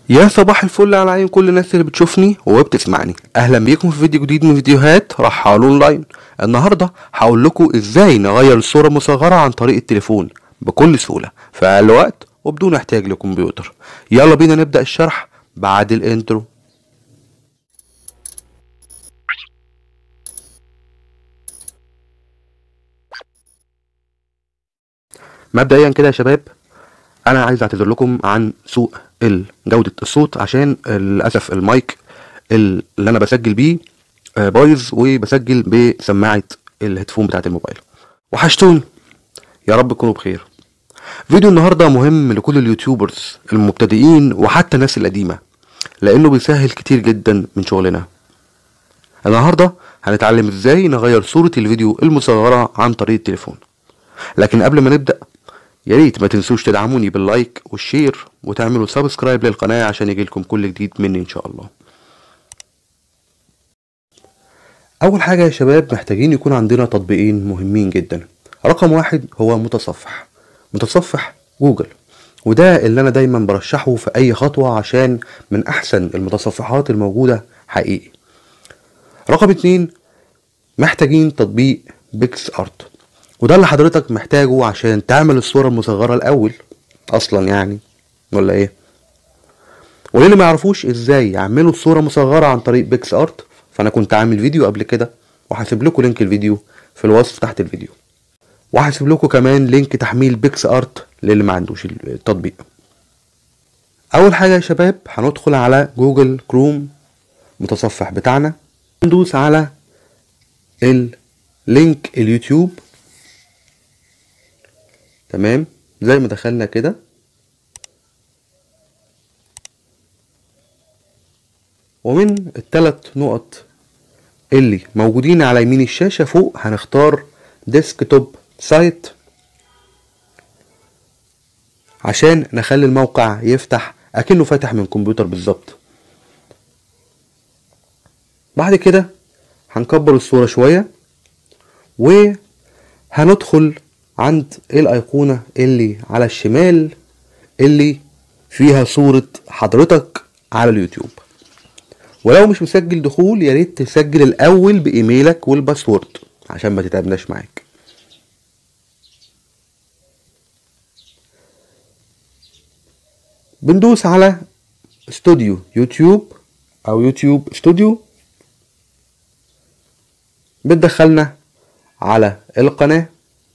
يا صباح الفل على عين كل الناس اللي بتشوفني وبتسمعني اهلا بيكم في فيديو جديد من فيديوهات رحال اونلاين النهارده هقول لكم ازاي نغير الصوره المصغره عن طريق التليفون بكل سهوله في اقل وقت وبدون احتياج لكمبيوتر يلا بينا نبدا الشرح بعد الانترو مبدئيا كده يا شباب انا عايز اعتذر لكم عن سوء ال- جودة الصوت عشان للاسف المايك ال- اللي انا بسجل بيه آه، بايظ وبسجل بسماعة الهيدفون بتاعت الموبايل وحشتوني يا رب تكونوا بخير فيديو النهاردة مهم لكل اليوتيوبرز المبتدئين وحتى الناس القديمة لانه بيسهل كتير جدا من شغلنا النهاردة هنتعلم ازاي نغير صورة الفيديو المصغرة عن طريق التليفون لكن قبل ما نبدأ يا ريت ما تنسوش تدعموني باللايك والشير وتعملوا سبسكرايب للقناة عشان يجيلكم كل جديد مني ان شاء الله اول حاجة يا شباب محتاجين يكون عندنا تطبيقين مهمين جدا رقم واحد هو متصفح متصفح جوجل وده اللي انا دايما برشحه في اي خطوة عشان من احسن المتصفحات الموجودة حقيقي رقم اتنين محتاجين تطبيق بيكس ارت وده اللي حضرتك محتاجه عشان تعمل الصورة المصغرة الأول أصلا يعني ولا إيه؟ وللي ما يعرفوش إزاي يعملوا الصورة مصغرة عن طريق بيكس أرت فأنا كنت عامل فيديو قبل كده وهسيب لكم لينك الفيديو في الوصف تحت الفيديو وهسيب لكم كمان لينك تحميل بيكس أرت للي ما عندوش التطبيق أول حاجة يا شباب هندخل على جوجل كروم متصفح بتاعنا ندوس على اللينك اليوتيوب تمام زي ما دخلنا كده ومن الثلاث نقط اللي موجودين على يمين الشاشة فوق هنختار ديسكتوب سايت عشان نخلي الموقع يفتح اكنه فاتح من كمبيوتر بالظبط بعد كده هنكبر الصورة شوية وهندخل عند الأيقونة اللي على الشمال اللي فيها صورة حضرتك على اليوتيوب ولو مش مسجل دخول يا ريت تسجل الأول بإيميلك والباسورد عشان ما تتعبناش معاك بندوس على استوديو يوتيوب أو يوتيوب استوديو بتدخلنا على القناه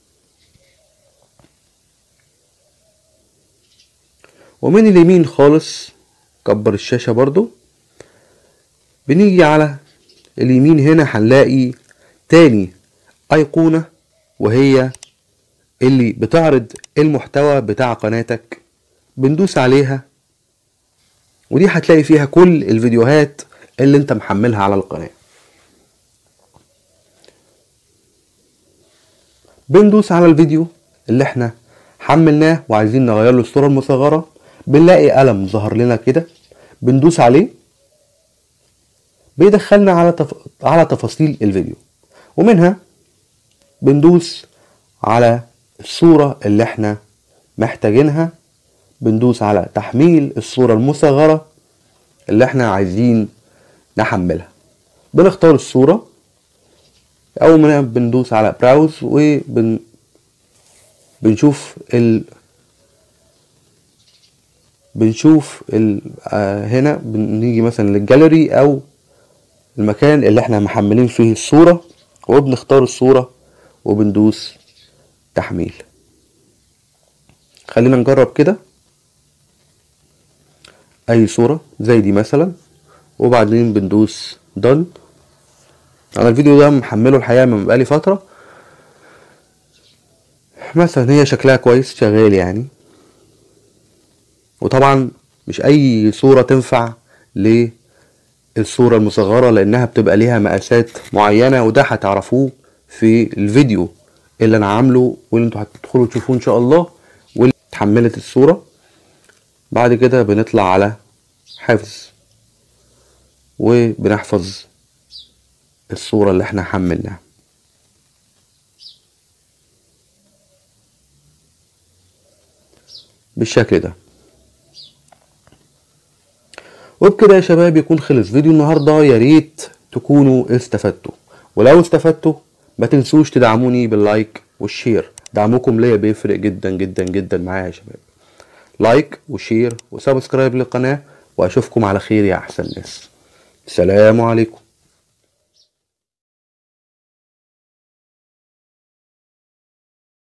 ومن اليمين خالص كبر الشاشة برضو بنيجي على اليمين هنا هنلاقي تاني أيقونة وهي اللي بتعرض المحتوى بتاع قناتك بندوس عليها ودي هتلاقي فيها كل الفيديوهات اللي انت محملها على القناة بندوس على الفيديو اللي احنا حملناه وعايزين نغير له الصورة المصغرة بنلاقي قلم ظهر لنا كده بندوس عليه بيدخلنا على تف... على تفاصيل الفيديو ومنها بندوس على الصورة اللي احنا محتاجينها بندوس على تحميل الصورة المصغرة اللي احنا عايزين نحملها بنختار الصورة أول ما بندوس على براوز وبن بنشوف ال بنشوف ال... آه هنا بنيجي مثلا للجاليري او المكان اللي احنا محملين فيه الصورة وبنختار الصورة وبندوس تحميل خلينا نجرب كده اي صورة زي دي مثلا وبعدين بندوس done انا الفيديو ده محمله الحقيقة من بقالي فترة مثلا هي شكلها كويس شغال يعني وطبعا مش اي صورة تنفع للصورة المصغرة لانها بتبقى ليها مقاسات معينة وده هتعرفوه في الفيديو اللي انا عامله واللي انتوا هتدخلوا تشوفوه ان شاء الله واللي اتحملت الصورة بعد كده بنطلع على حفظ وبنحفظ الصورة اللي احنا حملناها بالشكل ده وبكده يا شباب يكون خلص فيديو النهاردة يا ريت تكونوا استفدتوا ولو استفدتوا ما تنسوش تدعموني باللايك والشير دعمكم ليا بيفرق جدا جدا جدا معايا يا شباب لايك وشير وسبسكرايب للقناة واشوفكم على خير يا احسن ناس سلام عليكم